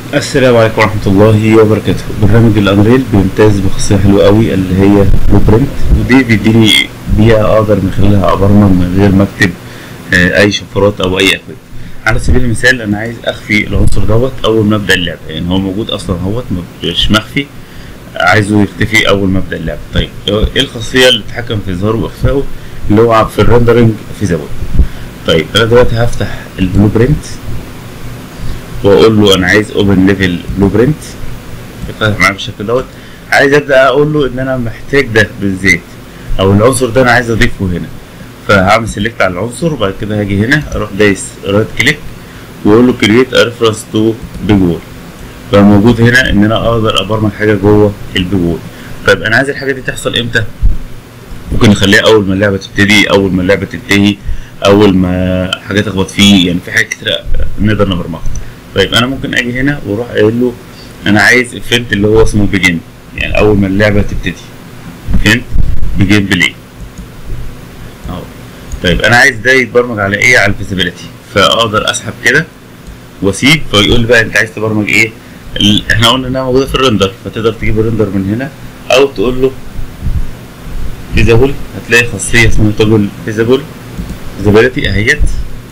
السلام عليكم ورحمة الله وبركاته برنامج الأنريل بيمتاز بخاصية حلوة قوي اللي هي بلو برنت ودي بيديني بيها أقدر من خلالها أبرمج من غير ما أكتب آه، أي شفرات أو أي أكواد على سبيل المثال أنا عايز أخفي العنصر دوت أول ما أبدأ اللعبة يعني هو موجود أصلا اهوت مش مخفي عايزه يختفي أول ما أبدأ اللعبة طيب إيه الخاصية اللي تتحكم في إظهاره وإخفائه اللي هو في الريندرنج في زاوية طيب أنا دلوقتي هفتح البلو برنت واقول له انا عايز اوبن ليفل بلو برنت يفتح معايا بالشكل دوت عايز ابدا اقول له ان انا محتاج ده بالذات او العنصر ده انا عايز اضيفه هنا فهعمل سيلكت على العنصر وبعد كده هاجي هنا اروح دايس رايت كليك واقول له كرييت ريفرنس تو بيج وول بقى موجود هنا ان انا اقدر ابرمج حاجه جوه البيج وول طيب انا عايز الحاجه دي تحصل امتى ممكن نخليها اول ما اللعبه تبتدي اول ما اللعبه تنتهي اول ما حاجه تخبط فيه يعني في حاجات كتير نقدر نبرمجها طيب انا ممكن اجي هنا واروح قايل له انا عايز ايفنت اللي هو اسمه بيجن يعني اول ما اللعبه تبتدي ايفنت بيجن بلاي اهو طيب انا عايز ده يتبرمج على ايه على الفيزيبيليتي فاقدر اسحب كده واسيب فيقول لي بقى انت عايز تبرمج ايه ال- احنا قلنا انها موجوده في الريندر فتقدر تجيب الريندر من هنا او تقول له فيزابل هتلاقي خاصيه اسمها توجل فيزابل فيزابيليتي اهيت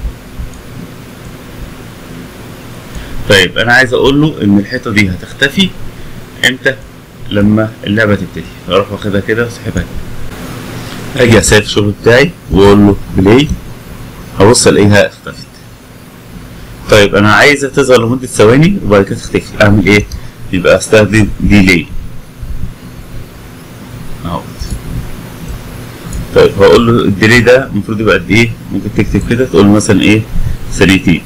طيب انا عايز اقول له ان الحيطه دي هتختفي امتى لما اللعبه تبتدي اروح واخدها كده واسحبها كده. اجي اسيف الشغل بتاعي واقول له بلاي هبص الاقيها اختفت طيب انا عايزها تظهر لمده ثواني وبعد كده تختفي اعمل ايه يبقى استخدم ديلي اهو طيب هقول له الديلي ده المفروض يبقى قد ايه ممكن تكتب كده تقول له مثلا ايه ثانيتين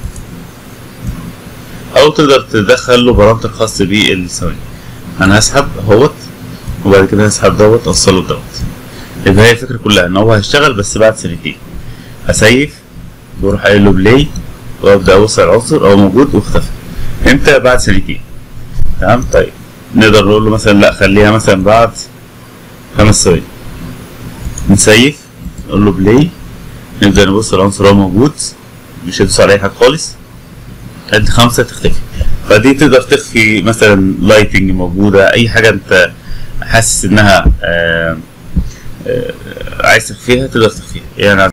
او تقدر تدخل له بارامتر خاص بالثواني انا هسحب اهوت وبعد كده هسحب دوت اوصله دوت يبقى هي الفكره كلها ان هو هيشتغل بس بعد ثانيتين هسيف بروح قايل له بلاي وابدا اوصل العنصر هو موجود واختفى امتى بعد ثانيتين تمام طيب نقدر نقول له مثلا لا خليها مثلا بعد خمس ثواني نسيف نقول له بلاي نبدا نبص العنصر هو موجود مش هيدوس على اي حاجه خالص قد خمسة تختفي فدي تقدر تخفي مثلا لايتنج موجودة أي حاجة أنت حاسس إنها آه، آه، عايز تخفيها تقدر تخفيها يعني